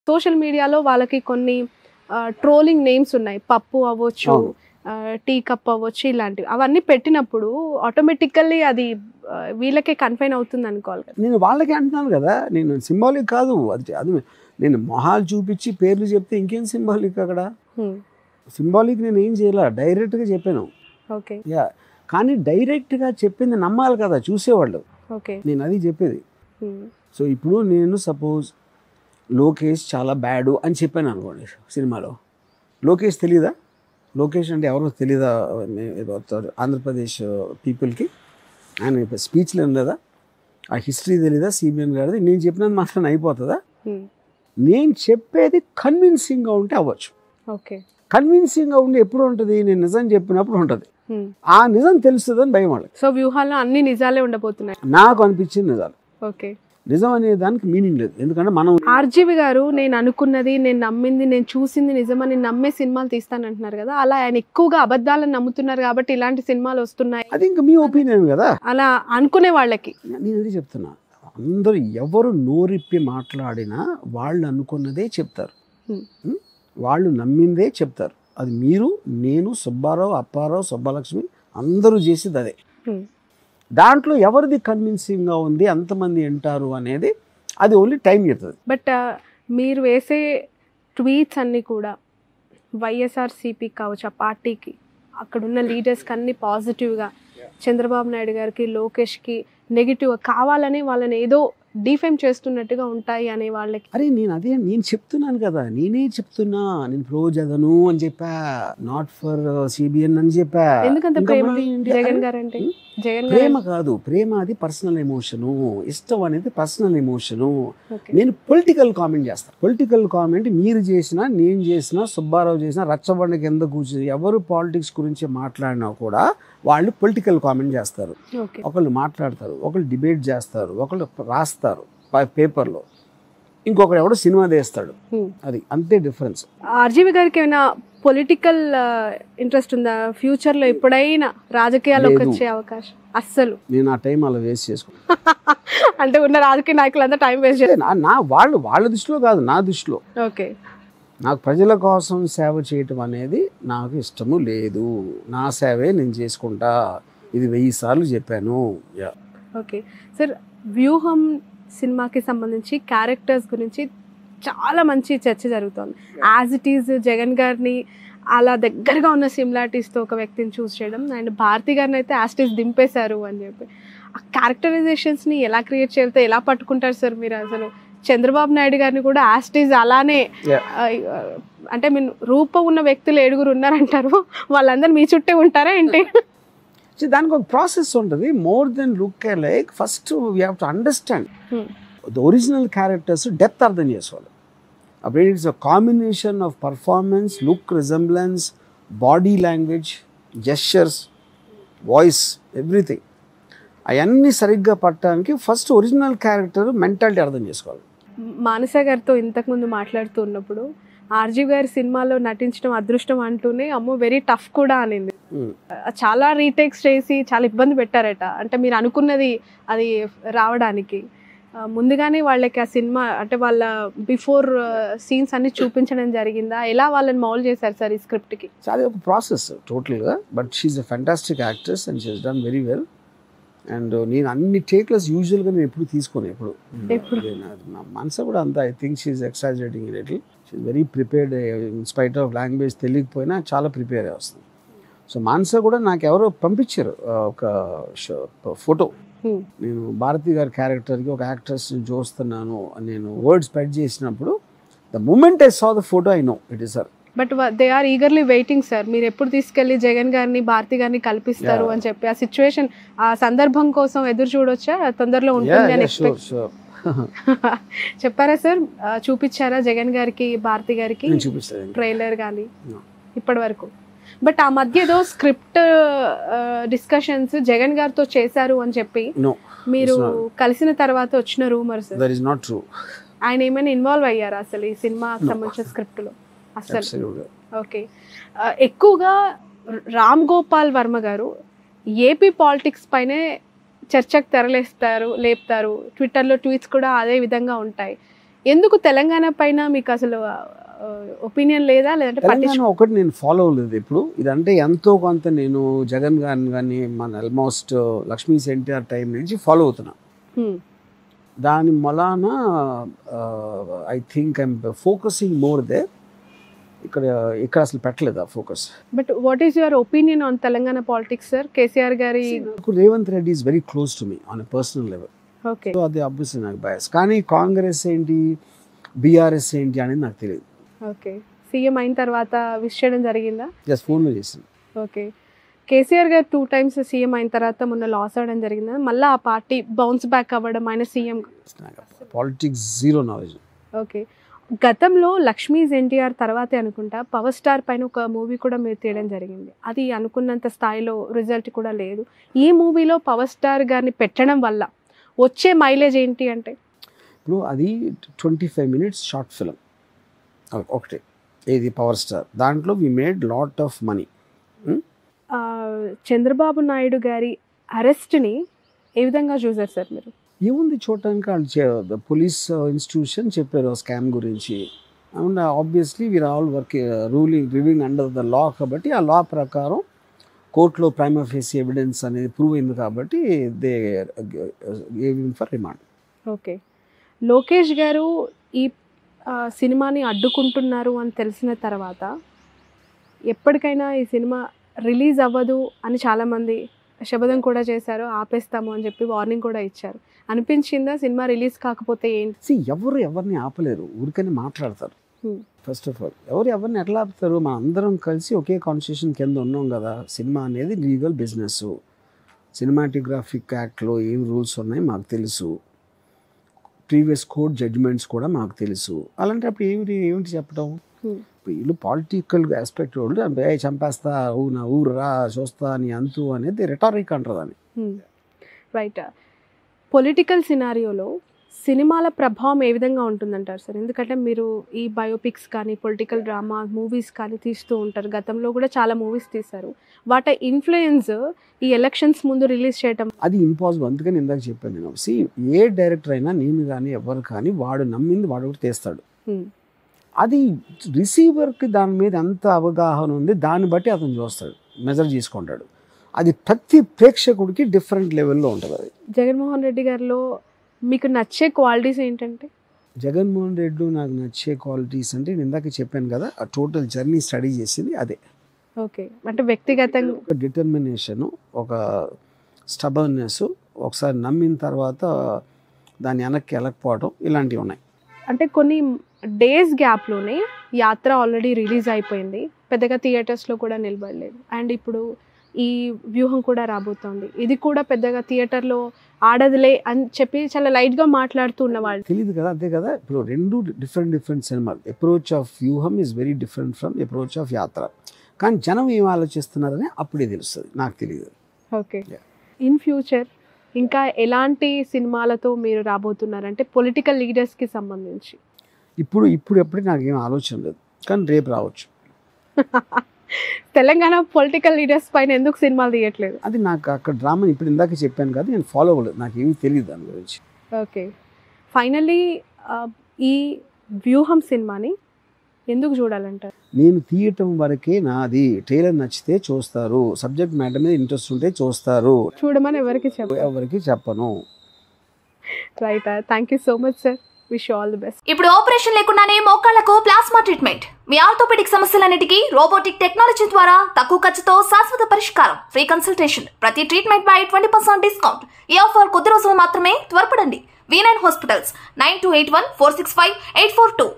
Social మీడియాలో వాళ్ళకి కొన్ని ట్రోలింగ్ నేమ్స్ ఉన్నాయి పప్పు అవ్వచ్చు అవును. టీ కప్ అవ్వచ్చు ఇలాంటివి అవన్నీ పెట్టినప్పుడు ఆటోమేటికల్లీ అది ఆ, వీళ్ళకే కన్ఫైన్ అవుతుంది అనుకోవాలి కదా నేను వాళ్ళకి అంటున్నాను కదా నేను సింబాలిక్ కాదు అది అది నేను మొహాలు చూపించి పేర్లు చెప్తే ఇంకేం సింబాలిక్ అక్కడ సింబాలిక్ నేను ఏం చేయాల డైరెక్ట్గా చెప్పాను ఓకే యా కానీ డైరెక్ట్గా చెప్పింది నమ్మాలి కదా చూసేవాళ్ళు ఓకే నేను అది చెప్పేది సో ఇప్పుడు నేను సపోజ్ లోకేష్ చాలా బ్యాడు అని చెప్పాను అనుకోండి సినిమాలో లోకేష్ తెలీదా లోకేష్ అంటే ఎవరో తెలీదా మే- ఏదో ఆంధ్రప్రదేశ్ పీపుల్కి ఆయన స్పీచ్లో ఉండదా ఆ హిస్టరీ తెలీదా సిబిఎన్ గారిది నేను చెప్పినది మాత్రం అయిపోతుందా నేను చెప్పేది కన్విన్సింగ్గా ఉంటే అవ్వచ్చు ఓకే కన్విన్సింగ్గా ఉండి ఎప్పుడు ఉంటుంది నేను నిజం చెప్పినప్పుడు ఉంటుంది ఆ నిజం తెలుస్తుందని భయం వాళ్ళకి సో వ్యూహాల్లో అన్ని నిజాలే ఉండబోతున్నాయి నాకు అనిపించింది నిజాలు ఓకే నిజం అనే దానికి మీనింగ్ లేదు ఎందుకంటే మనం ఆర్జీవి గారు నేను అనుకున్నది నేను నమ్మింది నేను చూసింది నిజమని నమ్మే సినిమాలు తీస్తానంటున్నారు కదా అలా ఆయన ఎక్కువగా అబద్ధాలను నమ్ముతున్నారు కాబట్టి ఇలాంటి సినిమాలు వస్తున్నాయి అది ఇంకా మీ ఒపీనియన్ కదా అలా అనుకునే వాళ్ళకి నేను అది చెప్తున్నా అందరూ ఎవరు నోరిప్పి మాట్లాడినా వాళ్ళు అనుకున్నదే చెప్తారు Hmm. Hmm? వాళ్ళు నమ్మిందే చెప్తారు అది మీరు నేను సుబ్బారావు అప్పారావు సుబ్బలక్ష్మి అందరూ చేసేది అదే Hmm. దాంట్లో ఎవరిది కన్విన్సింగ్గా ఉంది ఎంతమంది వింటారు అనేది అది ఓన్లీ టైం చెప్తుంది బట్ మీరు వేసే ట్వీట్స్ అన్నీ కూడా వైఎస్ఆర్సీపీ కావచ్చు ఆ పార్టీకి అక్కడున్న లీడర్స్కి అన్ని పాజిటివ్గా చంద్రబాబు నాయుడు గారికి లోకేష్కి నెగిటివ్ కావాలని వాళ్ళని ఏదో డిఫేమ్ చేస్తున్నట్టుగా ఉంటాయి అనే వాళ్ళకి అరే నేను అదే నేను చెప్తున్నాను కదా నేనే చెప్తున్నా నేను ప్రో జగను అని చెప్పా నాట్ ఫర్ సిబిఎన్ అని చెప్పా ఎందుకంత ఇంకా ప్రేమ మళ్ళీ ఏంటి? జగన్ అరే, గారు అంటే హ్మ్? జగన్ ప్రేమ గారు కాదు ప్రేమ అది పర్సనల్ ఎమోషను ఇష్టం అనేది పర్సనల్ ఎమోషను ఓకే నేను పొలిటికల్ కామెంట్ చేస్తాను పొలిటికల్ కామెంట్ మీరు చేసినా నేను చేసినా సుబ్బారావు చేసినా రచ్చబండ కింద కూర్చుని ఎవరు పాలిటిక్స్ గురించి మాట్లాడినా కూడా వాళ్ళు పొలిటికల్ కామెంట్ చేస్తారు ఓకే ఒకళ్ళు మాట్లాడతారు ఒకళ్ళు డిబేట్ చేస్తారు ఒకళ్ళు రాస్తారు ప- పేపర్లో ఇంకొకడు ఎవడో సినిమా తీస్తాడు హ్మ్. అది అంతే డిఫరెన్స్ ఆర్జీవి గారికి ఏమైనా పొలిటికల్ ఇంట్రెస్ట్ ఉందా ఫ్యూచర్ లో ఎప్పుడైనా రాజకీయాల్లోకి లేదు. వచ్చే అవకాశం అస్సలు నేను ఆ టైం అలా వేస్ట్ చేసుకున్నాను అంటే ఉన్న రాజకీయ నాయకులంతా టైం వేస్ట్ చేస్తారు నా- నా వాళ్ళు వాళ్ళ దృష్టిలో కాదు నా దృష్టిలో ఓకే నాకు ప్రజల కోసం సేవ చేయటం అనేది నాకు ఇష్టము లేదు నా సేవే నేను చేసుకుంటా ఇది వెయ్యి సార్లు చెప్పాను యా. ఓకే సార్ వ్యూహం సినిమాకి సంబంధించి క్యారెక్టర్స్ గురించి చాలా మంచి చర్చ జరుగుతోంది యాజ్ ఇట్ ఈజ్ జగన్ గారిని అలా దగ్గరగా ఉన్న సిమిలారిటీస్తో ఒక వ్యక్తిని చూస్ చేయడం అండ్ భారతి గారిని అయితే యాస్టీస్ దింపేశారు అని చెప్పి ఆ క్యారెక్టరైజేషన్స్ని ఎలా క్రియేట్ చేస్తే ఎలా పట్టుకుంటారు సార్ మీరు అసలు చంద్రబాబు నాయుడు గారిని కూడా యాస్టీస్ అలానే Yeah. ఆ, అంటే మీరు రూపం ఉన్న వ్యక్తులు ఏడుగురు ఉన్నారంటారు వాళ్ళందరూ మీ చుట్టే ఉంటారా ఏంటి See, దానికి ఒక ప్రాసెస్ ఉంటుంది more than look like first we have to understand Hmm. The original characters depth అర్థం చేసుకోవాలి అప్పుడు it's a combination of performance look resemblance body language gestures voice everything అవన్నీ సరిగ్గా పట్టడానికి ఫస్ట్ ఒరిజినల్ క్యారెక్టర్ మెంటాలిటీ అర్థం చేసుకోవాలి మానస గారితో ఇంతకుముందు మాట్లాడుతూ ఉన్నప్పుడు ఆర్జీ గారి సినిమాలో నటించడం అదృష్టం అంటూనే అమ్మో వెరీ టఫ్ కూడా అనింది Hmm. చాలా రీటేక్స్ చేసి చాలా ఇబ్బంది పెట్టారట అంటే మీరు అనుకున్నది అది రావడానికి ఆ, ముందుగానే వాళ్ళకి ఆ సినిమా అంటే వాళ్ళ బిఫోర్ సీన్స్ అన్ని చూపించడం జరిగిందా ఎలా వాళ్ళని మౌల్ చేశారు సార్ ఈ స్క్రిప్ట్కి చాలా ఒక ప్రాసెస్ టోటల్గా but she's a fantastic actress and she's done very well and నేను అన్ని టేక్లెస్ యూజువల్గా నేను ఎప్పుడు తీసుకోను ఎప్పుడు ఎప్పుడు? నా మనసు కూడా అంత I think she's exaggerating little she's very prepared in spite of language తెలియకపోయినా చాలా ప్రిపేర్ అయి వస్తుంది సో మానస కూడా నాకు ఎవరో పంపించారు ఆ, ఒక ఫోటో నేను భారతి గారి క్యారెక్టర్కి ఒక యాక్ట్రెస్ చూస్తున్నాను అని నేను వర్డ్ స్ప్రెడ్ చేసినప్పుడు the moment I saw the photo I know it is sir but they are eagerly waiting sir మీరు ఎప్పుడు తీసుకెళ్లి జగన్ గారిని భారతి గారిని కల్పిస్తారు Yeah. అని చెప్పి ఆ సిచ్యువేషన్ ఆ సందర్భం కోసం ఎదురు చూడొచ్చా తొందరలో ఉంటుంది అని షూర్ ఎక్స్పెక్ట్ షూర్ చెప్పారా సార్ ఆ, చూపించారా జగన్ గారికి భారతి గారికి నేను చూపిస్తాను ట్రైలర్ కానీ No. ఇప్పటి వరకు బట్ ఆ మధ్య ఏదో స్క్రిప్ట్ డిస్కషన్స్ జగన్ గారితో చేశారు అని చెప్పి నో మీరు It's not. కలిసిన తర్వాత వచ్చిన rumours that is not true ఆయన ఏమైనా ఇన్వాల్వ్ అయ్యారా అసలు ఈ సినిమాకి No. సంబంధించిన స్క్రిప్ట్ లో అసలు అబ్సల్యూట్గా ఓకే ఆ, ఎక్కువగా రామ్ గోపాల్ వర్మ గారు ఏపీ పాలిటిక్స్ పైనే చర్చకు తెరలేస్తారు లేపుతారు ట్విట్టర్లో ట్వీట్స్ కూడా అదే విధంగా ఉంటాయి ఎందుకు తెలంగాణ పైన మీకు అసలు ఒపీనియన్ లేదా లేదంటే తెలంగాణ పట్టించు ఒకటి నేను ఫాలో అవ్వలేదు ఇప్పుడు ఇదంటే ఎంతో కొంత నేను జగన్ గారిని కానీ మన ఆల్మోస్ట్ లక్ష్మీ ఎన్టీఆర్ టైం నుంచి ఫాలో అవుతున్నా Hmm. దాని మలాన I think I'm focusing more they ఇక్కడ ఇక్కడ అసలు పెట్టలేదు ఆ focus but what is your opinion on Telangana politics sir KCR గారి నాకు Revanth Reddy is very close to me on a personal level okay so అది అబ్వియస్లీ నాకు బయాస్ కానీ కాంగ్రెస్ ఏంటి బీఆర్ఎస్ ఏంటి అనేది నాకు తెలియదు ఓకే సీఎం అయిన తర్వాత విష్ చేయడం జరిగిందా జస్ట్ ఫోన్లో చేసింది ఓకే కేసీఆర్ గారు టూ టైమ్స్ సీఎం అయిన తర్వాత మొన్న లాస్ అవ్వడం జరిగిందా మళ్ళీ ఆ పార్టీ బౌన్స్ బ్యాక్ అవ్వడం ఆయన CM politics zero knowledge okay గతంలో లక్ష్మీస్ ఎన్టీఆర్ తర్వాతే అనుకుంటా పవర్ స్టార్ పైన ఒక మూవీ కూడా మీరు తీయడం జరిగింది అది అనుకున్నంత స్థాయిలో రిజల్ట్ కూడా లేదు ఈ మూవీలో పవర్ స్టార్ గారిని పెట్టడం వల్ల వచ్చే మైలేజ్ ఏంటి అంటే ఇప్పుడు అది twenty five minutes short film ఒకటి ఏది పవర్ స్టార్ దాంట్లో we made lot of money ఆ, చంద్రబాబు నాయుడు గారి అరెస్ట్ని ఏ విధంగా చూసారు సార్ మీరు ఏముంది చూడటానికి వాళ్ళు పోలీస్ ఇన్స్టిట్యూషన్ చెప్పారు స్కామ్ గురించి and obviously we're all work ruling riving under the law కాబట్టి ఆ లా ప్రకారం కోర్టులో ప్రైమ్ ఫేస్ ఎవిడెన్స్ అనేది ప్రూవ్ అయింది కాబట్టి they giving for remand okay Lokesh గారు ఈ ఆ, సినిమాని అడ్డుకుంటున్నారు అని తెలిసిన తర్వాత ఎప్పటికైనా ఈ సినిమా రిలీజ్ అవ్వదు అని చాలామంది శబదం కూడా చేశారు ఆపేస్తాము అని చెప్పి వార్నింగ్ కూడా ఇచ్చారు అనిపించిందా సినిమా రిలీజ్ కాకపోతే ఏంటి సి ఎవరు ఎవరిని ఆపలేరు ఊరికనే మాట్లాడతారు Hmm. ఫస్ట్ ఆఫ్ ఆల్ ఎవరు ఎవరిని ఎట్లా ఆపుతారు మన అందరం కలిసి ఒకే కాన్స్టిట్యూషన్ కింద ఉన్నాం కదా సినిమా అనేది లీగల్ బిజినెస్ సినిమాటోగ్రాఫిక్ యాక్ట్లో ఏం రూల్స్ ఉన్నాయి మాకు తెలుసు ప్రీవియస్ కోర్ట్ జడ్జిమెంట్స్ కూడా మాకు తెలుసు అలాంటప్పుడు ఏమిటి ఏమిటి చెప్పడం Hmm. వీళ్ళు పాలిటికల్ ఆస్పెక్ట్ వాళ్ళు అంటే "ఏయ్, చంపేస్తా ఊ నా ఊరు రా చూస్తా నీ అంతు అనేది రిటారిక్ అంటారు దాన్ని రైట్ పొలిటికల్ సినారియోలో సినిమాల ప్రభావం ఏ విధంగా ఉంటుందంటారు సార్ ఎందుకంటే మీరు ఈ బయోపిక్స్ కానీ పొలిటికల్ డ్రామా మూవీస్ కానీ తీస్తూ ఉంటారు గతంలో కూడా చాలా మూవీస్ తీశారు వాటి ఇన్ఫ్లుయెన్స్ ఈ ఎలక్షన్స్ ముందు రిలీజ్ చేయటం అది ఇంపాసిబుల్ అందుకని ఇందాక చెప్పాను నేను సి ఏ డైరెక్టర్ అయినా నేను కానీ ఎవరు కానీ వాడు నమ్మింది వాడు ఒకటి తీస్తాడు Hmm. అది రిసీవర్కి దాని మీద ఎంత అవగాహన ఉంది దాన్ని బట్టి అతను చూస్తాడు మెజర్ చేసుకుంటాడు అది ప్రతి ప్రేక్షకుడికి డిఫరెంట్ లెవెల్లో ఉంటుంది అది జగన్మోహన్ రెడ్డి గారిలో మీకు నచ్చే క్వాలిటీస్ ఏంటంటే జగన్మోహన్ రెడ్డి నాకు నచ్చే క్వాలిటీస్ అంటే నేను ఇందాక చెప్పాను కదా ఆ టోటల్ జర్నీ స్టడీ చేసింది అదే ఓకే అంటే వ్యక్తిగతంగా ఒక డిటర్మినేషను ఒక స్టబర్నెస్ ఒకసారి నమ్మిన తర్వాత దాన్ని వెనక్కి వెళ్ళకపోవడం ఇలాంటివి ఉన్నాయి అంటే కొన్ని డేస్ గ్యాప్లోనే యాత్ర ఆల్రెడీ రిలీజ్ అయిపోయింది పెద్దగా థియేటర్స్లో కూడా నిలబడలేదు అండ్ ఇప్పుడు ఈ వ్యూహం కూడా రాబోతోంది ఇది కూడా పెద్దగా థియేటర్లో ఆడదులే అని చెప్పి చాలా లైట్గా మాట్లాడుతూ ఉన్నవాళ్ళు తెలియదు కదా అంతే కదా ఇప్పుడు రెండు డిఫరెంట్ డిఫరెంట్ సినిమాలు approach of Vyooham is very different from approach of Yatra కానీ జనం ఏం ఆలోచిస్తున్నారని అప్పుడే తెలుస్తుంది నాకు తెలియదు ఓకే Yeah. ఇన్ ఫ్యూచర్ ఇంకా ఎలాంటి సినిమాలతో మీరు రాబోతున్నారంటే పొలిటికల్ లీడర్స్కి సంబంధించి ఇప్పుడు ఇప్పుడు ఎప్పుడు నాకు ఏం ఆలోచన లేదు కానీ రేపు రావచ్చు తెలంగాణ పొలిటికల్ లీడర్స్ పైన ఎందుకు సినిమాలు తీయట్లేదు అది నాకు అక్కడ డ్రామా ఇప్పుడు ఇందాక చెప్పాను కదా నేను ఫాలో అవ్వలేదు నాకు ఏమీ తెలియదు దాని గురించి ఓకే ఫైనలీ ఈ వ్యూహం సినిమాని ఎందుకు చూడాలంటారు నేను తీయటం వరకే నాది ట్రైలర్ నచ్చితే చూస్తారు సబ్జెక్ట్ మ్యాటర్ మీద ఇంట్రెస్ట్ ఉంటే చూస్తారు చూడమని ఎవరికి చెప్పారు ఎవరికి చెప్పను right thank you so much sir wish all the best ఇప్పుడు ఆపరేషన్ లేకుండానే మోకాళ్లకు ప్లాస్మా ట్రీట్మెంట్ మీ ఆర్థోపెడిక్ సమస్యలన్నిటికీ రోబోటిక్ టెక్నాలజీ ద్వారా తక్కువ ఖర్చుతో శాశ్వత పరిష్కారం ఫ్రీ కన్సల్టేషన్ ప్రతి ట్రీట్మెంట్ పై ట్వంటీ పర్సెంట్ డిస్కౌంట్ ఈ ఆఫర్ కొద్ది రోజులు మాత్రమే త్వరపడండి V nine hospitals nine two eight one four six five eight four two